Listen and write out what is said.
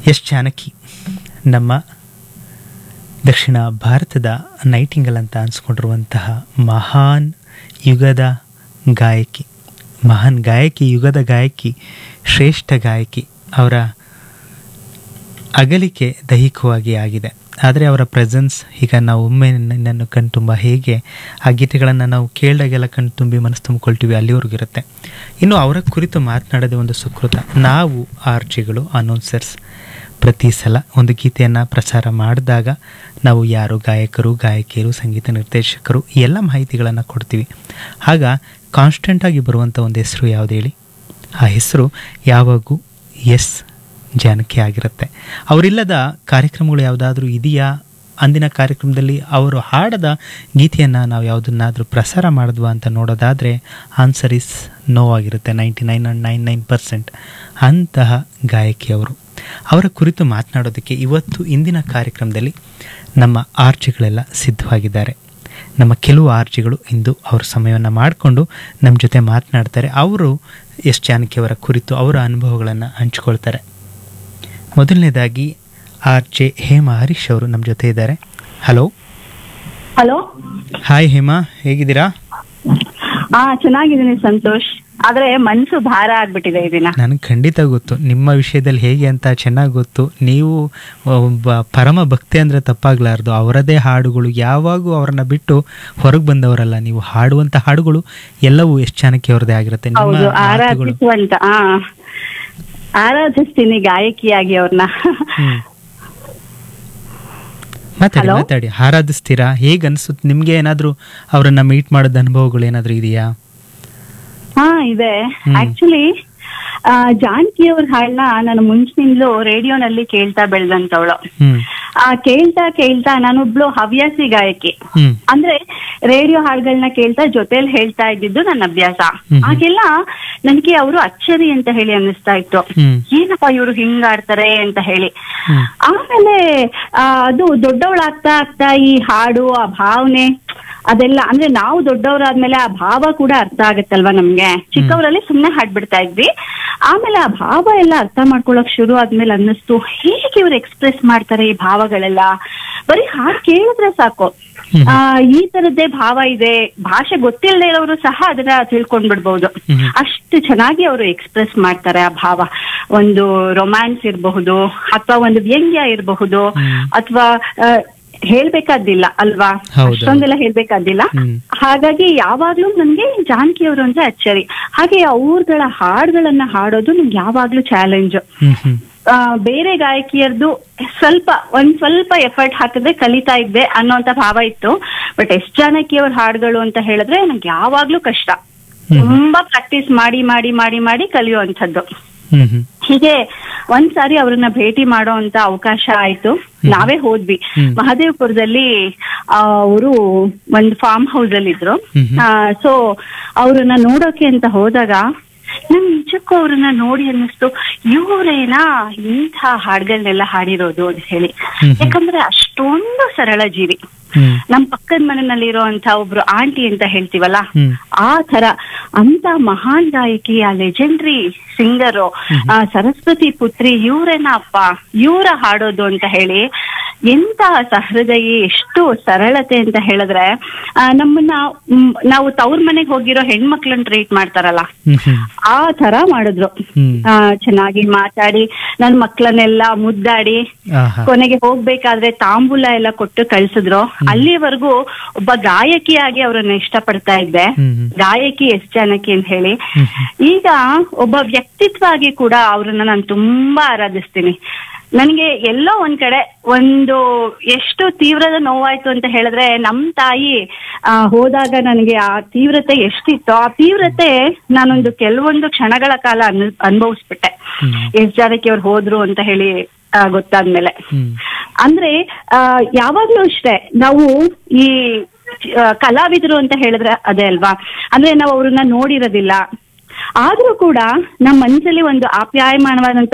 S Janaki ನಮ್ಮ ದಕ್ಷಿಣ ಭಾರತದ ನೈಟಿಂಗಲ್ ಅಂತ ಅನ್ಸ್ಕೊಂಡಿರುವಂತಹ ಮಹಾನ್ ಯುಗದ ಗಾಯಕಿ ಮಹಾನ್ ಗಾಯಕಿ ಯುಗದ ಗಾಯಕಿ ಶ್ರೇಷ್ಠ ಗಾಯಕಿ ಅವರ ಅಗಲಿಕೆ ದೈಹಿಕವಾಗಿ ಆಗಿದೆ ಆದರೆ ಅವರ ಪ್ರೆಸೆನ್ಸ್ ಈಗ ನಾವು ಒಮ್ಮೆ ನನ್ನನ್ನು ಕಣ್ತುಂಬ ಹೇಗೆ ಆ ಗೀತೆಗಳನ್ನು ನಾವು ಕೇಳಿದಾಗೆಲ್ಲ ಕಣ್ತುಂಬಿ ಮನಸ್ಸು ತುಂಬಿಕೊಳ್ತೀವಿ ಅಲ್ಲಿವರೆಗೂ ಇರುತ್ತೆ ಇನ್ನು ಅವರ ಕುರಿತು ಮಾತನಾಡೋದೇ ಒಂದು ಸುಕೃತ ನಾವು ಆರ್ಜಿಗಳು ಅನೌನ್ಸರ್ಸ್ ಪ್ರತಿ ಸಲ ಒಂದು ಗೀತೆಯನ್ನು ಪ್ರಸಾರ ಮಾಡಿದಾಗ ನಾವು ಯಾರು ಗಾಯಕರು ಗಾಯಕಿಯರು ಸಂಗೀತ ನಿರ್ದೇಶಕರು ಈ ಎಲ್ಲ ಮಾಹಿತಿಗಳನ್ನು ಕೊಡ್ತೀವಿ ಆಗ ಕಾನ್ಸ್ಟೆಂಟಾಗಿ ಬರುವಂಥ ಒಂದು ಹೆಸರು ಯಾವುದು ಹೇಳಿ ಆ ಹೆಸರು ಯಾವಾಗೂ ಎಸ್ ಜಾನಕಿ ಆಗಿರುತ್ತೆ ಅವರಿಲ್ಲದ ಕಾರ್ಯಕ್ರಮಗಳು ಯಾವುದಾದ್ರೂ ಇದೆಯಾ ಅಂದಿನ ಕಾರ್ಯಕ್ರಮದಲ್ಲಿ ಅವರು ಹಾಡದ ಗೀತೆಯನ್ನು ನಾವು ಯಾವುದನ್ನಾದರೂ ಪ್ರಸಾರ ಮಾಡಿದ್ವಾ ಅಂತ ನೋಡೋದಾದರೆ ಆನ್ಸರ್ ಇಸ್ ನೋ ಆಗಿರುತ್ತೆ ninety nine and nine nine percent ಅಂತಹ ಗಾಯಕಿ ಅವರು ಅವರ ಕುರಿತು ಮಾತನಾಡೋದಕ್ಕೆ ಇವತ್ತು ಇಂದಿನ ಕಾರ್ಯಕ್ರಮದಲ್ಲಿ ನಮ್ಮ ಆರ್ಜಿಗಳೆಲ್ಲ ಸಿದ್ಧವಾಗಿದ್ದಾರೆ ನಮ್ಮ ಕೆಲವು ಆರ್ಜಿಗಳು ಇಂದು ಅವ್ರ ಸಮಯವನ್ನು ಮಾಡಿಕೊಂಡು ನಮ್ಮ ಜೊತೆ ಮಾತನಾಡ್ತಾರೆ ಅವರು ಎಸ್ ಜಾನಕಿಯವರ ಕುರಿತು ಅವರ ಅನುಭವಗಳನ್ನು ಹಂಚ್ಕೊಳ್ತಾರೆ ಮೊದಲನೇದಾಗಿ ಆರ್ ಜೆ ಹೇಮಾ ಹರೀಶ್ ಅವರು ನಮ್ಮ ಜೊತೆ ಇದ್ದಾರೆ ಹಲೋ ಹಲೋ ಹಾಯ್ ಹೇಮಾ ಹೇಗಿದ್ದೀರಾ ಹಾ ಚೆನ್ನಾಗಿದ್ದೀನಿ ಸಂತೋಷ್ ಆದ್ರೆ ಮನ್ಸು ಭಾರ ಆಗ್ಬಿಟ್ಟಿದೆ ಈ ದಿನ ನನಗೆ ಖಂಡಿತ ಗೊತ್ತು ನಿಮ್ಮ ವಿಷಯದಲ್ಲಿ ಹೇಗೆ ಅಂತ ಚೆನ್ನಾಗಿ ಗೊತ್ತು ನೀವು ಒಬ್ಬ ಪರಮ ಭಕ್ತಿ ಅಂದರೆ ತಪ್ಪಾಗ್ಲಾರ್ದು ಅವರದೇ ಹಾಡುಗಳು ಯಾವಾಗೂ ಅವ್ರನ್ನ ಬಿಟ್ಟು ಹೊರಗೆ ಬಂದವರಲ್ಲ ನೀವು ಹಾಡುವಂಥ ಹಾಡುಗಳು ಎಲ್ಲವೂ ಎಷ್ಟು ಚಾಣಕ್ಯ ಅವರದೇ ಆಗಿರುತ್ತೆ ನಿಮ್ಮ ಹೌದು ಮಾತುಗಳು ಆರಾಧಿಸುವಂತ ಹಾ ಆರಾಧಿಸ್ತೀನಿ ಗಾಯಕಿಯಾಗಿ ಅವ್ರನ್ನ ಹ್ಮ್. ಮಾತಾಡಿ Hello? ಮಾತಾಡಿ ಆರಾಧಿಸ್ತೀರಾ ಹೇಗೆ ಅನಿಸುತ್ತೆ ನಿಮ್ಗೆ ಏನಾದರೂ ಅವರನ್ನ ಮೀಟ್ ಮಾಡೋದ ಅನುಭವಗಳು ಏನಾದರೂ ಇದೆಯಾ ಹಾ ಇದೆ ಹ್ಮ್. ಆಕ್ಚುಲಿ ಜಾನಕಿ ಅವ್ರ ಹಾಡನ್ನ ನಾನು ಮುಂಚಿನಿಂದಲೂ ರೇಡಿಯೋನಲ್ಲಿ ಕೇಳ್ತಾ ಬೆಳ್ದಂತವಳು ಹ್ಮ್ ಆ ಕೇಳ್ತಾ ಕೇಳ್ತಾ ನಾನೊಬ್ಳು ಹವ್ಯಾಸಿ ಗಾಯಕಿ ಹ್ಮ್ ಅಂದ್ರೆ ರೇಡಿಯೋ ಹಾಡುಗಳನ್ನ ಕೇಳ್ತಾ ಜೊತೆಲಿ ಹೇಳ್ತಾ ಇದ್ದಿದ್ದು ನನ್ನ ಅಭ್ಯಾಸ ಹ್ಮ್. ಆಗೆಲ್ಲ ನನಗೆ ಅವರು ಅಚ್ಚರಿ ಅಂತ ಹೇಳಿ ಅನ್ನಿಸ್ತಾ ಇತ್ತು ಹ್ಮ್ ಏನಪ್ಪ ಇವರು ಹಿಂಗಾಡ್ತಾರೆ ಅಂತ ಹೇಳಿ ಹ್ಮ್. ಆಮೇಲೆ ಆ, ಅದು ದೊಡ್ಡವಳಾಗ್ತಾ ಆಗ್ತಾ ಈ ಹಾಡು ಆ ಭಾವನೆ ಅದೆಲ್ಲ ಅಂದ್ರೆ ನಾವು ದೊಡ್ಡವರಾದ್ಮೇಲೆ ಆ ಭಾವ ಕೂಡ ಅರ್ಥ ಆಗತ್ತಲ್ವಾ ನಮ್ಗೆ ಚಿಕ್ಕವರಲ್ಲಿ ಸುಮ್ನೆ ಹಾಡ್ಬಿಡ್ತಾ ಇದ್ವಿ ಆಮೇಲೆ ಆ ಭಾವ ಎಲ್ಲ ಅರ್ಥ ಮಾಡ್ಕೊಳಕ್ ಶುರು ಆದ್ಮೇಲೆ ಅನ್ನಿಸ್ತು ಹೇಗೆ ಇವ್ರು ಎಕ್ಸ್ಪ್ರೆಸ್ ಮಾಡ್ತಾರೆ ಈ ಭಾವಗಳೆಲ್ಲ ಬರೀ ಹಾಡ್ ಕೇಳಿದ್ರೆ ಸಾಕು ಹ್ಮ್. ಆ ಈ ತರದ್ದೇ ಭಾವ ಇದೆ ಭಾಷೆ ಗೊತ್ತಿಲ್ಲದೆ ಇರೋರು ಸಹ ಅದನ್ನ ತಿಳ್ಕೊಂಡ್ ಬಿಡ್ಬಹುದು ಹ್ಮ್. ಅಷ್ಟು ಚೆನ್ನಾಗಿ ಅವರು ಎಕ್ಸ್ಪ್ರೆಸ್ ಮಾಡ್ತಾರೆ ಆ ಭಾವ ಒಂದು ರೊಮ್ಯಾನ್ಸ್ ಇರಬಹುದು ಅಥವಾ ಒಂದು ವ್ಯಂಗ್ಯ ಇರಬಹುದು ಹ್ಮ್. ಅಥವಾ ಹೇಳ್ಬೇಕಾದಿಲ್ಲ ಅಲ್ವಾ ಹೌದು. ಅಷ್ಟೊಂದೆಲ್ಲ ಹೇಳ್ಬೇಕಾದಿಲ್ಲ ಹ್ಮ್. ಹಾಗಾಗಿ ಯಾವಾಗ್ಲೂ ನನ್ಗೆ ಜಾನಕಿ ಅವರು ಅಂದ್ರೆ ಅಚ್ಚರಿ ಹಾಗೆ ಅವ್ರಗಳ ಹಾಡುಗಳನ್ನ ಹಾಡೋದು ನನ್ಗೆ ಯಾವಾಗ್ಲೂ ಚಾಲೆಂಜ್ ಹ್ಮ್ ಹ್ಮ್ ಆ, ಬೇರೆ ಗಾಯಕಿಯರ್ದು ಸ್ವಲ್ಪ ಒಂದ್ ಸ್ವಲ್ಪ ಎಫರ್ಟ್ ಹಾಕಿದ್ರೆ ಕಲಿತಾ ಇದ್ದೆ ಅನ್ನೋಂತ ಭಾವ ಇತ್ತು ಬಟ್ ಎಷ್ಟ್ ಜಾನಕಿ ಅವ್ರ ಹಾಡುಗಳು ಅಂತ ಹೇಳಿದ್ರೆ ನಂಗೆ ಯಾವಾಗ್ಲೂ ಕಷ್ಟ ಹ್ಮ್. ತುಂಬಾ ಪ್ರಾಕ್ಟೀಸ್ ಮಾಡಿ ಮಾಡಿ ಮಾಡಿ ಮಾಡಿ ಕಲಿಯುವಂಥದ್ದು ಹ್ಮ್ ಹ್ಮ್ ಹೀಗೆ ಒಂದ್ಸಾರಿ ಅವ್ರನ್ನ ಭೇಟಿ ಮಾಡೋ ಅಂತ ಅವಕಾಶ ಆಯ್ತು ನಾವೇ ಹೋದ್ವಿ ಹ್ಮ್. ಮಹದೇವಪುರದಲ್ಲಿ ಅವರು ಒಂದು ಫಾರ್ಮ್ ಹೌಸ್ ಅಲ್ಲಿ ಇದ್ರು ಹ್ಮ್ ಹ್ಮ್. ಸೊ ಅವ್ರನ್ನ ನೋಡೋಕೆ ಅಂತ ಹೋದಾಗ ನನ್ ನಿಜಕ್ಕೂ ಅವ್ರನ್ನ ನೋಡಿ ಅನ್ನಿಸ್ತು ಇವ್ರೇನಾ ಇಂಥ ಹಾಡುಗಳನ್ನೆಲ್ಲ ಹಾಡಿರೋದು ಅಂತ ಹೇಳಿ ಹ್ಮ್ ಹ್ಮ್. ಯಾಕಂದ್ರೆ ಅಷ್ಟೊಂದು ಸರಳ ಜೀವಿ ಹ್ಮ್ ನಮ್ ಪಕ್ಕದ ಮನೆಯಲ್ಲಿ ಅಂತ ಒಬ್ರು ಆಂಟಿ ಅಂತ ಹೇಳ್ತೀವಲ್ಲ ಹ್ಮ್. ಆ ತರ ಅಂತ ಮಹಾನ್ ಗಾಯಕಿ ಆ ಲೆಜೆಂಡ್ರಿ ಸಿಂಗರು ಆ ಸರಸ್ವತಿ ಪುತ್ರಿ ಇವ್ರೇನ ಅಪ್ಪ ಇವರ ಹಾಡೋದು ಅಂತ ಹೇಳಿ ಎಂತ ಸಹೃದಯಿ ಎಷ್ಟು ಸರಳತೆ ಅಂತ ಹೇಳಿದ್ರೆ ಆ, ನಮ್ಮನ್ನ ಮ್, ನಾವು ತವ್ರ ಮನೆಗೆ ಹೋಗಿರೋ ಹೆಣ್ಮಕ್ಳನ್ನ ಟ್ರೀಟ್ ಮಾಡ್ತಾರಲ್ಲ ಹ್ಮ್ ಹ್ಮ್ ಆ ತರ ಮಾಡಿದ್ರು ಹ್ಮ್ ಆ, ಚೆನ್ನಾಗಿ ಮಾತಾಡಿ ನನ್ ಮಕ್ಳನ್ನೆಲ್ಲ ಮುದ್ದಾಡಿ ಆಹಾ ಕೊನೆಗೆ ಹೋಗ್ಬೇಕಾದ್ರೆ ತಾಂಬೂಲ ಎಲ್ಲ ಕೊಟ್ಟು ಕಳ್ಸಿದ್ರು ಅಲ್ಲಿವರೆಗೂ ಒಬ್ಬ ಗಾಯಕಿಯಾಗಿ ಅವರನ್ನ ಇಷ್ಟಪಡ್ತಾ ಇದ್ದೆ ಹ್ಮ್ ಹ್ಮ್. ಗಾಯಕಿ ಎಸ್ ಜಾನಕಿ ಅಂತ ಹೇಳಿ ಹ್ಮ್ ಹ್ಮ್. ಈಗ ಒಬ್ಬ ವ್ಯಕ್ತಿತ್ವ ಆಗಿ ಕೂಡ ಅವ್ರನ್ನ ನಾನು ತುಂಬಾ ಆರಾಧಿಸ್ತೀನಿ ನನಗೆ ಎಲ್ಲೋ ಒಂದ್ ಕಡೆ ಒಂದು ಎಷ್ಟು ತೀವ್ರದ ನೋವಾಯ್ತು ಅಂತ ಹೇಳಿದ್ರೆ ನಮ್ ತಾಯಿ ಆ, ಹೋದಾಗ ನನಗೆ ಆ ತೀವ್ರತೆ ಎಷ್ಟಿತ್ತು ಆ ತೀವ್ರತೆ ನಾನೊಂದು ಕೆಲವೊಂದು ಕ್ಷಣಗಳ ಕಾಲ ಅನ್ ಅನುಭವಿಸ್ಬಿಟ್ಟೆ ಹ್ಮ್. ಎಸ್ ಜಾನಕಿ ಅವ್ರು ಹೋದ್ರು ಅಂತ ಹೇಳಿ ಆ, ಗೊತ್ತಾದ್ಮೇಲೆ ಹ್ಮ್ ಅಂದ್ರೆ ಆ, ಯಾವಾಗ್ಲೂ ಅಷ್ಟೇ ನಾವು ಈ ಆ, ಕಲಾವಿದರು ಅಂತ ಹೇಳಿದ್ರೆ ಅದೇ ಅಲ್ವಾ ಅಂದ್ರೆ ನಾವು ಅವ್ರನ್ನ ನೋಡಿರೋದಿಲ್ಲ ಆದ್ರೂ ಕೂಡ ನಮ್ಮ ಮನಸ್ಸಲ್ಲಿ ಒಂದು ಆಪ್ಯಾಯಮಾನವಾದಂತ